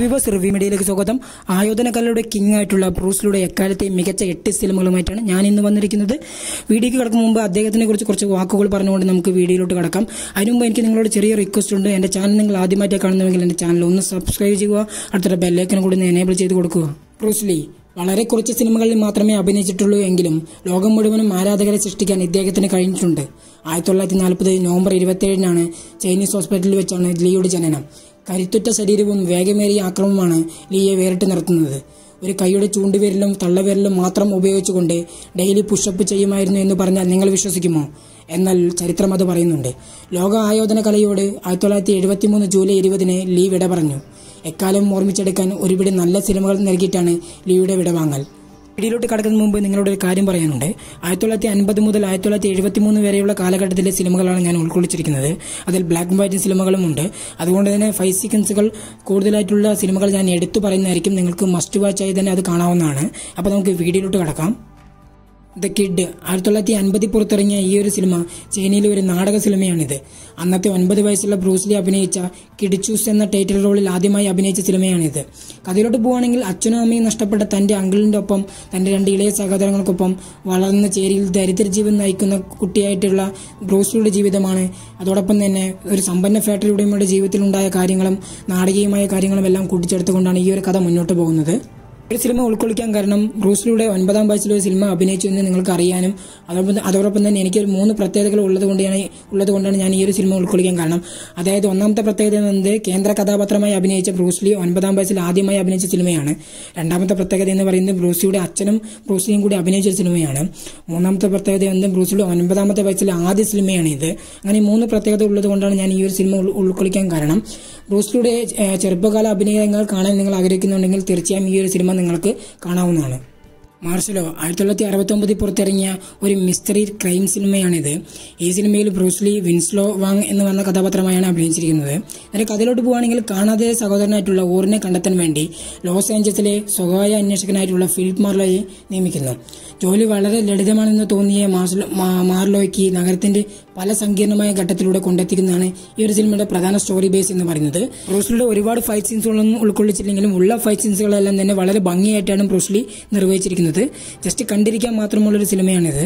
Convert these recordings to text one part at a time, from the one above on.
viewers review മീഡിയയിലേക്ക് സ്വാഗതം ആയോധന കലയുടെ കിങ് ആയിട്ടുള്ള ബ്രൂസിലൂടെ എക്കാലത്തെ മികച്ച എട്ട് സിനിമകളുമായിട്ടാണ് ഞാൻ ഇന്ന് വന്നിരിക്കുന്നത് വീഡിയോക്ക് കിടക്കും മുമ്പ് അദ്ദേഹത്തിനെ കുറിച്ച് കുറച്ച് വാക്കുകൾ പറഞ്ഞുകൊണ്ട് നമുക്ക് വീഡിയോയിലോട്ട് കിടക്കാം അതിനു മുമ്പ് എനിക്ക് നിങ്ങളോട് ചെറിയ റിക്വസ്റ്റ് ഉണ്ട് എൻ്റെ ചാനൽ നിങ്ങൾ ആദ്യമായിട്ട് കാണുന്നുവെങ്കിൽ എൻ്റെ ചാനൽ ഒന്ന് സബ്സ്ക്രൈബ് ചെയ്യുക അടുത്തൊരു ബെല്ലൈക്കനും കൂടി ഒന്ന് എനേബിൾ ചെയ്ത് കൊടുക്കുക ബ്രൂസ്ലി വളരെ കുറച്ച് സിനിമകളിൽ മാത്രമേ അഭിനയിച്ചിട്ടുള്ളൂ എങ്കിലും ലോകം മുഴുവനും ആരാധകരെ സൃഷ്ടിക്കാൻ ഇദ്ദേഹത്തിന് കഴിഞ്ഞിട്ടുണ്ട് ആയിരത്തി തൊള്ളായിരത്തി നാൽപ്പത് നവംബർ ഇരുപത്തിയേഴിനാണ് ചൈനീസ് ഹോസ്പിറ്റലിൽ വെച്ചാണ് ലീയുടെ ജനനം കരുത്തുറ്റ ശരീരവും വേഗമേറിയ ആക്രമണമാണ് ലീയെ വേറിട്ട് നിർത്തുന്നത് ഒരു കൈയുടെ ചൂണ്ടുവിരലും തള്ളവിരലും മാത്രം ഉപയോഗിച്ചുകൊണ്ട് ഡെയിലി പുഷപ്പ് ചെയ്യുമായിരുന്നു എന്ന് പറഞ്ഞാൽ നിങ്ങൾ വിശ്വസിക്കുമോ എന്നാൽ ചരിത്രം അത് പറയുന്നുണ്ട് ലോക ആയോധന കലയോട് ആയിരത്തി തൊള്ളായിരത്തി എഴുപത്തി മൂന്ന് ജൂലൈ ഇരുപതിന് ലീ വിട പറഞ്ഞു എക്കാലം ഓർമ്മിച്ചെടുക്കാൻ ഒരുപിടി നല്ല സിനിമകൾ നൽകിയിട്ടാണ് ലീയുടെ വിടവാങ്ങൽ വീഡിയോയിലോട്ട് കടക്കുന്ന മുമ്പ് നിങ്ങളോട് ഒരു കാര്യം പറയാനുണ്ട് ആയിരത്തി തൊള്ളായിരത്തി അൻപത് മുതൽ ആയിരത്തി തൊള്ളായിരത്തി എഴുപത്തി മൂന്ന് വരെയുള്ള കാലഘട്ടത്തിലെ സിനിമകളാണ് ഞാൻ ഉൾക്കൊള്ളിച്ചിരിക്കുന്നത് അതിൽ ബ്ലാക്ക് ആൻഡ് വൈറ്റ് സിനിമകളും ഉണ്ട് അതുകൊണ്ട് തന്നെ ഫൈവ് സീക്വൻസുകൾ കൂടുതലായിട്ടുള്ള സിനിമകൾ ഞാൻ എടുത്തു പറയുന്നതായിരിക്കും നിങ്ങൾക്ക് മസ്റ്റ് വാച്ച് ആയി തന്നെ അത് കാണാവുന്നതാണ് അപ്പോൾ നമുക്ക് വീഡിയോയിലോട്ട് കടക്കാം ദ കിഡ് ആയിരത്തി തൊള്ളായിരത്തി അൻപതിൽ പുറത്തിറങ്ങിയ ഈ ഒരു സിനിമ ചൈനയിലെ ഒരു നാടക സിനിമയാണിത് അന്നത്തെ ഒൻപത് വയസ്സുള്ള ബ്രൂസ്ലി അഭിനയിച്ച കിഡ് ചൂസ് എന്ന ടൈറ്റിൽ റോളിൽ ആദ്യമായി അഭിനയിച്ച സിനിമയാണിത് കഥയിലോട്ട് പോവുകയാണെങ്കിൽ അച്ഛനും അമ്മയും നഷ്ടപ്പെട്ട തന്റെ അങ്കിളിന്റെ ഒപ്പം തന്റെ രണ്ട് ഇളയ സഹോദരങ്ങൾക്കൊപ്പം വളർന്ന ചേരിയിൽ ദരിദ്രജീവൻ നയിക്കുന്ന കുട്ടിയായിട്ടുള്ള ബ്രൂസ്ലിയുടെ ജീവിതമാണ് അതോടൊപ്പം തന്നെ ഒരു സമ്പന്ന ഫാക്ടറി ഉടമയുടെ ജീവിതത്തിലുണ്ടായ കാര്യങ്ങളും നാടകീയമായ കാര്യങ്ങളും എല്ലാം കൂട്ടിച്ചേർത്തുകൊണ്ടാണ് ഈ ഒരു കഥ മുന്നോട്ട് പോകുന്നത് ഒരു സിനിമ ഉൾക്കൊള്ളിക്കാൻ കാരണം ബ്രൂസ്ലിയുടെ ഒൻപതാം വയസ്സിൽ ഒരു സിനിമ അഭിനയിച്ചു എന്ന് നിങ്ങൾക്ക് അറിയാനും അതോടൊപ്പം അതോടൊപ്പം തന്നെ എനിക്കൊരു മൂന്ന് പ്രത്യേകതകൾ ഉള്ളത് കൊണ്ടാണ് ഉള്ളത് കൊണ്ടാണ് ഞാൻ ഈ ഒരു സിനിമ ഉൾക്കൊള്ളിക്കാൻ കാരണം അതായത് ഒന്നാമത്തെ പ്രത്യേകത എന്നത് കേന്ദ്ര കഥാപാത്രമായി അഭിനയിച്ച ബ്രൂസ്ലി ഒൻപതാം വയസ്സിൽ ആദ്യമായി അഭിനയിച്ച സിനിമയാണ് രണ്ടാമത്തെ പ്രത്യേകത എന്ന് പറയുന്നത് ബ്രൂസ്ലിയുടെ അച്ഛനും ബ്രൂസ്ലിയും കൂടി അഭിനയിച്ച ഒരു സിനിമയാണ് മൂന്നാമത്തെ പ്രത്യേകത എന്നത് ബ്രൂസ്ലിയുടെ ഒൻപതാമത്തെ വയസ്സിലെ ആദ്യ സിനിമയാണ് ഇത് അങ്ങനെ ഈ മൂന്ന് പ്രത്യേകത ഉള്ളത് കൊണ്ടാണ് ഞാൻ ഈ ഒരു സിനിമ ഉൾ- ഉൾക്കൊള്ളിക്കാൻ കാരണം ബ്രൂസ്ലിയുടെ ഏഹ്, ചെറുപ്പകാല അഭിനയങ്ങൾ കാണാൻ നിങ്ങൾ ആഗ്രഹിക്കുന്നുണ്ടെങ്കിൽ തീർച്ചയായും ഈ ഒരു സിനിമ നിങ്ങൾക്ക് കാണാവുന്നതാണ് മാർഷലോ ആയിരത്തി തൊള്ളായിരത്തി അറുപത്തി ഒമ്പതിൽ പുറത്തിറങ്ങിയ ഒരു മിസ്റ്ററി ക്രൈം സിനിമയാണിത് ഈ സിനിമയിൽ ബ്രൂസ്ലി വിൻസ്ലോ വാങ് എന്ന് പറഞ്ഞ കഥാപാത്രമായാണ് അഭിനയിച്ചിരിക്കുന്നത് അതിന്റെ കഥയിലോട്ട് പോവുകയാണെങ്കിൽ കാണാതെ സഹോദരനായിട്ടുള്ള ഓറിനെ കണ്ടെത്താൻ വേണ്ടി ലോസ് ഏഞ്ചൽസിലെ സ്വകാര്യ അന്വേഷകനായിട്ടുള്ള ഫിലിപ്പ് മാർലോയെ നിയമിക്കുന്നു ജോലി വളരെ ലളിതമാണെന്ന് തോന്നിയ മാർഷലോ മാ- മാർലോയ്ക്ക് നഗരത്തിന്റെ പല സങ്കീർണമായ ഘട്ടത്തിലൂടെ കൊണ്ടെത്തിക്കുന്നതാണ് ഈ ഒരു സിനിമയുടെ പ്രധാന സ്റ്റോറി ബേസ് എന്ന് പറയുന്നത് ബ്രൂസ്ലിയുടെ ഒരുപാട് ഫൈറ്റ് സീൻസുകളൊന്നും ഉൾക്കൊള്ളിച്ചില്ലെങ്കിലും ഉള്ള ഫൈറ്റ് സീൻസുകളെല്ലാം തന്നെ വളരെ ഭംഗിയായിട്ടാണ് ബ്രൂസ്ലി നിർവഹിച്ചിരിക്കുന്നത് ജസ്റ്റ് കണ്ടിരിക്കാൻ മാത്രമുള്ള ഒരു സിനിമയാണിത്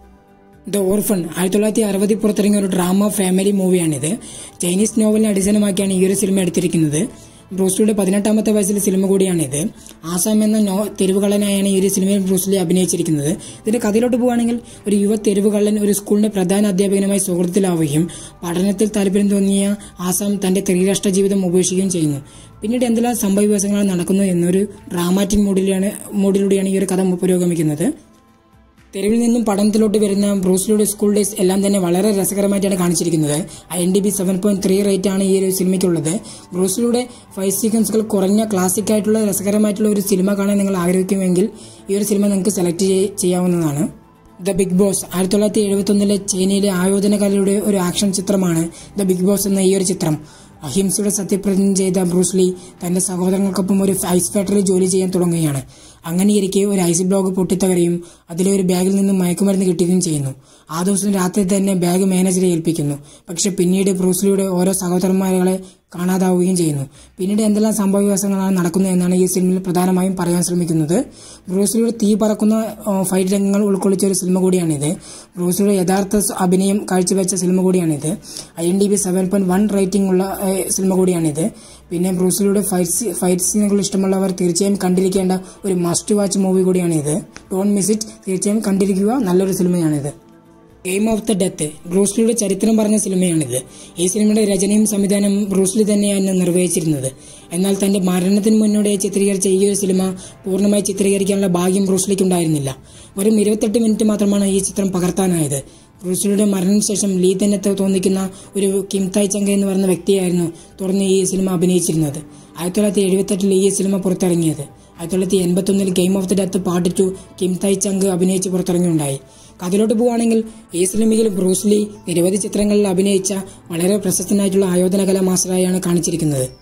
ദ ഓർഫൺ ആയിരത്തി തൊള്ളായിരത്തി അറുപതിൽ പുറത്തിറങ്ങിയ ഒരു ഡ്രാമ ഫാമിലി മൂവിയാണിത് ചൈനീസ് നോവലിനെ അടിസ്ഥാനമാക്കിയാണ് ഈ ഒരു സിനിമ എടുത്തിരിക്കുന്നത് ബ്രൂസ്ലിയുടെ പതിനെട്ടാമത്തെ വയസ്സിലെ സിനിമ കൂടിയാണിത് ആസാം എന്ന നോ തെരുവുകള്ളനായാണ് ഈ ഒരു സിനിമയിൽ ബ്രൂസ്ലി അഭിനയിച്ചിരിക്കുന്നത് ഇതിന്റെ കഥയിലോട്ട് പോവുകയാണെങ്കിൽ ഒരു യുവ തെരുവുകള്ളൻ ഒരു സ്കൂളിന്റെ പ്രധാന അധ്യാപകനുമായി സുഹൃത്തിലാവുകയും പഠനത്തിൽ താല്പര്യം തോന്നിയ ആസാം തന്റെ ത്രിരാഷ്ട്ര ജീവിതം ഉപേക്ഷിക്കുകയും ചെയ്യുന്നു പിന്നീട് എന്തെല്ലാം സംഭവവികാസങ്ങളാണ് നടക്കുന്നു എന്നൊരു ഡ്രാമാറ്റിക് മൂഡിലാണ് മൂഡിലൂടെയാണ് ഈ ഒരു കഥ പുരോഗമിക്കുന്നത് തെരുവിൽ നിന്നും പഠനത്തിലോട്ട് വരുന്ന ബ്രൂസ്ലിയുടെ സ്കൂൾ ഡേയ്സ് എല്ലാം തന്നെ വളരെ രസകരമായിട്ടാണ് കാണിച്ചിരിക്കുന്നത് I N D B seven point three rate ആണ് ഈ ഒരു സിനിമയ്ക്കുള്ളത് ബ്രൂസ്ലിയുടെ ഫൈവ് സീക്വൻസുകൾ കുറഞ്ഞ ക്ലാസിക് ആയിട്ടുള്ള രസകരമായിട്ടുള്ള ഒരു സിനിമ കാണാൻ നിങ്ങൾ ആഗ്രഹിക്കുമെങ്കിൽ ഈ ഒരു സിനിമ നിങ്ങൾക്ക് സെലക്ട് ചെയ്യാവുന്നതാണ് ദ ബിഗ് ബോസ് ആയിരത്തി തൊള്ളായിരത്തി എഴുപത്തി ഒന്നിലെ ചൈനയിലെ ആയോധന കലയുടെ ഒരു ആക്ഷൻ ചിത്രമാണ് ദ ബിഗ് ബോസ് എന്ന ഈ ഒരു ചിത്രം അഹിംസയുടെ സത്യപ്രതിജ്ഞ ചെയ്ത ബ്രൂസ്ലി തന്റെ സഹോദരങ്ങൾക്കൊപ്പം ഒരു ഐസ് ഫാക്ടറിയിൽ ജോലി ചെയ്യാൻ തുടങ്ങുകയാണ് അങ്ങനെയിരിക്കെ ഒരു ഐസ് ബ്ലോക്ക് പൊട്ടിത്തകരുകയും അതിലെ ഒരു ബാഗിൽ നിന്നും മയക്കുമരുന്ന് കിട്ടുകയും ചെയ്യുന്നു ആ ദിവസം രാത്രി തന്നെ ബാഗ് മാനേജറെ ഏൽപ്പിക്കുന്നു പക്ഷെ പിന്നീട് ബ്രൂസ്ലിയുടെ ഓരോ സഹോദരന്മാരെ കാണാതാവുകയും ചെയ്യുന്നു പിന്നീട് എന്തെല്ലാം സംഭവവികാസങ്ങളാണ് നടക്കുന്നത് എന്നാണ് ഈ സിനിമയിൽ പ്രധാനമായും പറയാൻ ശ്രമിക്കുന്നത് ബ്രൂസ്ലിയുടെ തീ പറക്കുന്ന ആ, ഫൈറ്റ് രംഗങ്ങൾ ഉൾക്കൊള്ളിച്ച ഒരു സിനിമ കൂടിയാണിത് ബ്രൂസ്ലിയുടെ യഥാർത്ഥ സ് അഭിനയം കാഴ്ചവെച്ച സിനിമ കൂടിയാണിത് I N D B seven point one rating ഉള്ള ഏ, സിനിമ കൂടിയാണിത് പിന്നെ ബ്രൂസ്ലിയുടെ ഫൈറ്റ് സീ- ഫൈറ്റ് സീനുകൾ ഇഷ്ടമുള്ളവർ തീർച്ചയായും കണ്ടിരിക്കേണ്ട ഒരു മസ്റ്റ് വാച്ച് മൂവി കൂടിയാണിത് ഡോൺ മിസ് ഇറ്റ് തീർച്ചയായും കണ്ടിരിക്കുക നല്ലൊരു സിനിമയാണിത് ഗെയിം ഓഫ് ദ ഡെത്ത് ബ്രൂസ്ലിയുടെ ചരിത്രം പറഞ്ഞ സിനിമയാണിത് ഈ സിനിമയുടെ രചനയും സംവിധാനവും ബ്രൂസ്ലി തന്നെയാണ് നിർവഹിച്ചിരുന്നത് എന്നാൽ തന്റെ മരണത്തിന് മുന്നോടിയായി ചിത്രീകരിച്ച ഈ ഒരു സിനിമ പൂർണ്ണമായി ചിത്രീകരിക്കാനുള്ള ഭാഗ്യം ബ്രൂസ്ലിക്ക് ഉണ്ടായിരുന്നില്ല വെറും ഇരുപത്തെട്ട് മിനിറ്റ് മാത്രമാണ് ഈ ചിത്രം പകർത്താനായത് ബ്രൂസ്ലിയുടെ മരണശേഷം ലീ തന്നെ തോ- തോന്നിക്കുന്ന ഒരു കിം തായ് ചങ്ക എന്ന് പറയുന്ന വ്യക്തിയായിരുന്നു തുടർന്ന് ഈ സിനിമ അഭിനയിച്ചിരുന്നത് ആയിരത്തി തൊള്ളായിരത്തി എഴുപത്തെട്ടിൽ ഈ സിനിമ പുറത്തിറങ്ങിയത് ആയിരത്തി തൊള്ളായിരത്തി എൺപത്തി ഒന്നിൽ game of the death part two Kim Tai Chung അഭിനയിച്ച് പുറത്തിറങ്ങിയുണ്ടായി കഥയിലോട്ട് പോവുകയാണെങ്കിൽ ഈ സിനിമയിൽ ബ്രൂസ്ലി നിരവധി ചിത്രങ്ങളിൽ അഭിനയിച്ച വളരെ പ്രശസ്തനായിട്ടുള്ള ആയോധന കലാ മാസ്റ്ററായാണ് കാണിച്ചിരിക്കുന്നത്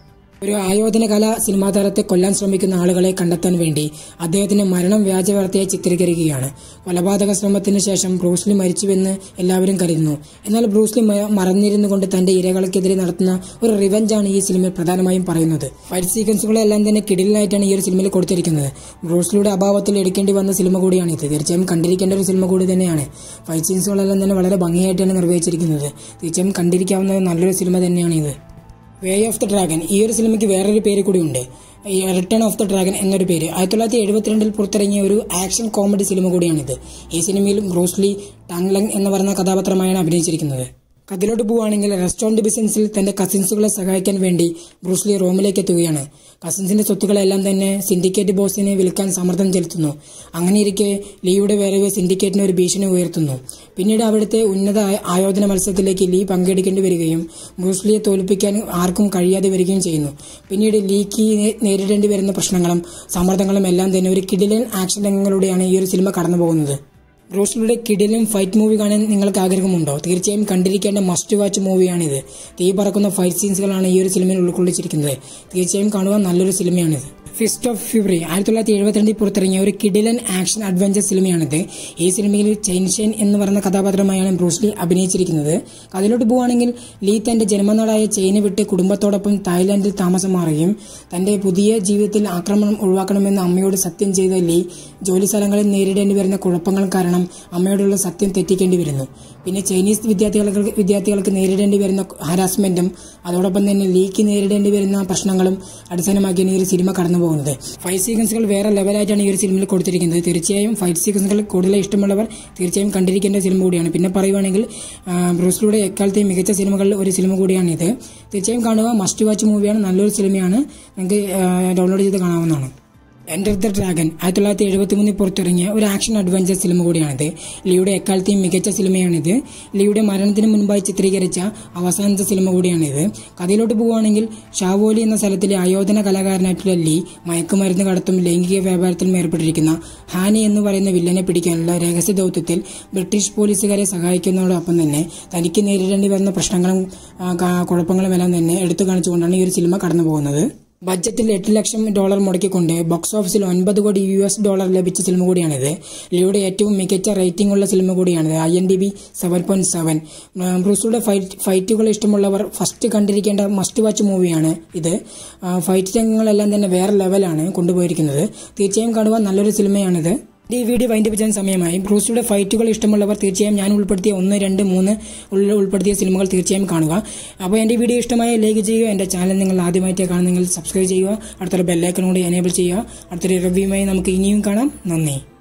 ഒരു ആയോധന കല സിനിമാ താരത്തെ കൊല്ലാൻ ശ്രമിക്കുന്ന ആളുകളെ കണ്ടെത്താൻ വേണ്ടി അദ്ദേഹത്തിന്റെ മരണം വ്യാജവാർത്തയായി ചിത്രീകരിക്കുകയാണ് കൊലപാതക ശ്രമത്തിന് ശേഷം ബ്രൂസ്ലി മരിച്ചുവെന്ന് എല്ലാവരും കരുതുന്നു എന്നാൽ ബ്രൂസ്ലി മ- മറന്നിരുന്നു കൊണ്ട് തന്റെ ഇരകൾക്കെതിരെ നടത്തുന്ന ഒരു റിവഞ്ചാണ് ഈ സിനിമയിൽ പ്രധാനമായും പറയുന്നത് ഫൈറ്റ് സീക്വൻസുകളെല്ലാം തന്നെ കിടിലായിട്ടാണ് ഈ ഒരു സിനിമയിൽ കൊടുത്തിരിക്കുന്നത് ബ്രൂസ്ലിയുടെ അഭാവത്തിൽ എടുക്കേണ്ടി വന്ന സിനിമ കൂടിയാണിത് തീർച്ചയായും കണ്ടിരിക്കേണ്ട ഒരു സിനിമ കൂടി തന്നെയാണ് ഫൈറ്റ് സീൻസുകളെല്ലാം തന്നെ വളരെ ഭംഗിയായിട്ടാണ് നിർവഹിച്ചിരിക്കുന്നത് തീർച്ചയായും കണ്ടിരിക്കാവുന്ന നല്ലൊരു സിനിമ തന്നെയാണ് ഇത് വേ ഓഫ് ദ ഡ്രാഗൺ ഈ ഒരു സിനിമയ്ക്ക് വേറൊരു പേര് കൂടി ഉണ്ട് ഈ റിട്ടേൺ ഓഫ് ദ ഡ്രാഗൺ എന്നൊരു പേര് ആയിരത്തി തൊള്ളായിരത്തി എഴുപത്തിരണ്ടിൽ പുറത്തിറങ്ങിയ ഒരു ആക്ഷൻ കോമഡി സിനിമ കൂടിയാണിത് ഈ സിനിമയിൽ ബ്രൂസ്ലി ടാങ്ലങ് എന്ന് പറയുന്ന കഥാപാത്രമായാണ് അഭിനയിച്ചിരിക്കുന്നത് കഥയിലോട്ട് പോവുകയാണെങ്കിൽ റെസ്റ്റോറന്റ് ബിസിനസ്സിൽ തന്റെ കസിൻസുകളെ സഹായിക്കാൻ വേണ്ടി ബ്രൂസ്ലി റോമിലേക്ക് എത്തുകയാണ് കസിൻസിന്റെ സ്വത്തുക്കളെല്ലാം തന്നെ സിൻഡിക്കേറ്റ് ബോസിനെ വിൽക്കാൻ സമ്മർദ്ദം ചെലുത്തുന്നു അങ്ങനെയിരിക്കെ ലീയുടെ വരവ് സിൻഡിക്കേറ്റിന് ഒരു ഭീഷണി ഉയർത്തുന്നു പിന്നീട് അവിടുത്തെ ഉന്നത ആ- ആയോധന മത്സരത്തിലേക്ക് ലീ പങ്കെടുക്കേണ്ടി വരികയും ബ്രൂസ്ലിയെ തോൽപ്പിക്കാൻ ആർക്കും കഴിയാതെ വരികയും ചെയ്യുന്നു പിന്നീട് ലീക്ക് നേ- നേരിടേണ്ടി വരുന്ന പ്രശ്നങ്ങളും സമ്മർദ്ദങ്ങളും എല്ലാം തന്നെ ഒരു കിടിലൻ ആക്ഷൻ രംഗങ്ങളിലൂടെയാണ് ഈ ഒരു സിനിമ കടന്നു പോകുന്നത് ബ്രൂസ്ലിയുടെ കിടിലും ഫൈറ്റ് മൂവി കാണാൻ നിങ്ങൾക്ക് ആഗ്രഹമുണ്ടോ തീർച്ചയായും കണ്ടിരിക്കേണ്ട മസ്റ്റ് വാച്ച് മൂവിയാണിത് തീ പറക്കുന്ന ഫൈറ്റ് സീൻസുകളാണ് ഈ ഒരു സിനിമയിൽ ഉൾക്കൊള്ളിച്ചിരിക്കുന്നത് തീർച്ചയായും കാണുവാൻ നല്ലൊരു സിനിമയാണിത് ഫിസ്റ്റ് ഓഫ് ഫെബ്രുവരി ആയിരത്തി തൊള്ളായിരത്തി എഴുപത്തിരണ്ടിൽ പുറത്തിറങ്ങിയ ഒരു കിടിലൻ ആക്ഷൻ അഡ്വഞ്ചർ സിനിമയാണിത് ഈ സിനിമയിൽ ചെയിൻഷെൻ എന്ന് പറയുന്ന കഥാപാത്രമായാണ് ബ്രൂസ്ലി അഭിനയിച്ചിരിക്കുന്നത് അതിലോട്ട് പോവുകയാണെങ്കിൽ ലീ തന്റെ ജന്മനാടായ ചൈന വിട്ട് കുടുംബത്തോടൊപ്പം തായ്ലാന്റിൽ താമസം മാറുകയും തന്റെ പുതിയ ജീവിതത്തിൽ ആക്രമണം ഒഴിവാക്കണമെന്ന് അമ്മയോട് സത്യം ചെയ്ത ലീ ജോലി സ്ഥലങ്ങളിൽ നേരിടേണ്ടി വരുന്ന കുഴപ്പങ്ങൾ കാരണം അമ്മയോടുള്ള സത്യം തെറ്റിക്കേണ്ടി വരുന്നു പിന്നെ ചൈനീസ് വിദ്യാർത്ഥികൾക്ക് വിദ്യാർത്ഥികൾക്ക് നേരിടേണ്ടി വരുന്ന ഹരാസ്മെന്റും അതോടൊപ്പം തന്നെ ലീക്ക് നേരിടേണ്ടി വരുന്ന പ്രശ്നങ്ങളും അടിസ്ഥാനമാക്കിയാണ് ഈ ഒരു സിനിമ കടന്നു പോകുന്നത് ഫൈറ്റ് സീക്വൻസുകൾ വേറെ ലെവലായിട്ടാണ് ഈ ഒരു സിനിമയിൽ കൊടുത്തിരിക്കുന്നത് തീർച്ചയായും ഫൈറ്റ് സീക്വൻസുകൾ കൂടുതൽ ഇഷ്ടമുള്ളവർ തീർച്ചയായും കണ്ടിരിക്കേണ്ട സിനിമ കൂടിയാണ് പിന്നെ പറയുവാണെങ്കിൽ ആ, ബ്രൂസ്ലിയുടെ എക്കാലത്തെയും മികച്ച സിനിമകളിൽ ഒരു സിനിമ കൂടിയാണിത് തീർച്ചയായും കാണുക മസ്റ്റ് വാച്ച് മൂവിയാണ് നല്ലൊരു സിനിമയാണ് നിങ്ങൾക്ക് ഡൗൺലോഡ് ചെയ്ത് കാണാവുന്നതാണ് എൻ്റർ ദ ഡ്രാഗൺ ആയിരത്തി തൊള്ളായിരത്തി എഴുപത്തി മൂന്നിൽ പുറത്തിറങ്ങിയ ഒരു ആക്ഷൻ അഡ്വഞ്ചർ സിനിമ കൂടിയാണിത് ലിയുടെ എക്കാലത്തെയും മികച്ച സിനിമയാണിത് ലിയുടെ മരണത്തിന് മുൻപായി ചിത്രീകരിച്ച അവസാനത്തെ സിനിമ കൂടിയാണിത് കഥയിലോട്ട് പോവുകയാണെങ്കിൽ ഷാവോലി എന്ന സ്ഥലത്തിലെ ആയോധന കലാകാരനായിട്ടുള്ള ലീ മയക്കുമരുന്ന് കടത്തും ലൈംഗിക വ്യാപാരത്തിലും ഏർപ്പെട്ടിരിക്കുന്ന ഹാനി എന്ന് പറയുന്ന വില്ലനെ പിടിക്കാനുള്ള രഹസ്യ ദൗത്യത്തിൽ ബ്രിട്ടീഷ് പോലീസുകാരെ സഹായിക്കുന്നതോടൊപ്പം തന്നെ തനിക്ക് നേരിടേണ്ടി വരുന്ന പ്രശ്നങ്ങളും ആ, ക- കുഴപ്പങ്ങളും എല്ലാം തന്നെ എടുത്തു കാണിച്ചുകൊണ്ടാണ് ഈ ഒരു സിനിമ കടന്നു പോകുന്നത് ബഡ്ജറ്റിൽ എട്ട് ലക്ഷം ഡോളർ മുടക്കിക്കൊണ്ട് ബോക്സ് ഓഫീസിൽ ഒൻപത് കോടി യു എസ് ഡോളർ ലഭിച്ച സിനിമ കൂടിയാണിത് ലിയുടെ ഏറ്റവും മികച്ച റേറ്റിംഗ് ഉള്ള സിനിമ കൂടിയാണിത് I N D B seven point seven ബ്രൂസുയുടെ ഫൈറ്റ് ഫൈറ്റുകൾ ഇഷ്ടമുള്ളവർ ഫസ്റ്റ് കണ്ടിരിക്കേണ്ട മസ്റ്റ് വാച്ച് മൂവിയാണ് ഇത് ആ, ഫൈറ്റ് രംഗങ്ങളെല്ലാം തന്നെ വേറെ ലെവലാണ് കൊണ്ടുപോയിരിക്കുന്നത് തീർച്ചയായും കാണുവാൻ നല്ലൊരു സിനിമയാണിത് ഈ വീഡിയോ വൈൻഡപ്പ് ചെയ്യാൻ സമയമായി ബ്രൂസിയുടെ ഫൈറ്റുകൾ ഇഷ്ടമുള്ളവർ തീർച്ചയായും ഞാൻ ഉൾപ്പെടുത്തിയ ഒന്ന് രണ്ട് മൂന്ന് ഉള്ളിൽ ഉൾപ്പെടുത്തിയ സിനിമകൾ തീർച്ചയായും കാണുക അപ്പോൾ എൻ്റെ വീഡിയോ ഇഷ്ടമായ ലൈക്ക് ചെയ്യുക എൻ്റെ ചാനൽ നിങ്ങൾ ആദ്യമായിട്ട് കാണുന്നെങ്കിൽ സബ്സ്ക്രൈബ് ചെയ്യുക അടുത്തൊരു ബെല്ലൈക്കൺ കൂടി എനേബിൾ ചെയ്യുക അടുത്തൊരു റിവ്യൂമായി നമുക്ക് ഇനിയും കാണാം നന്ദി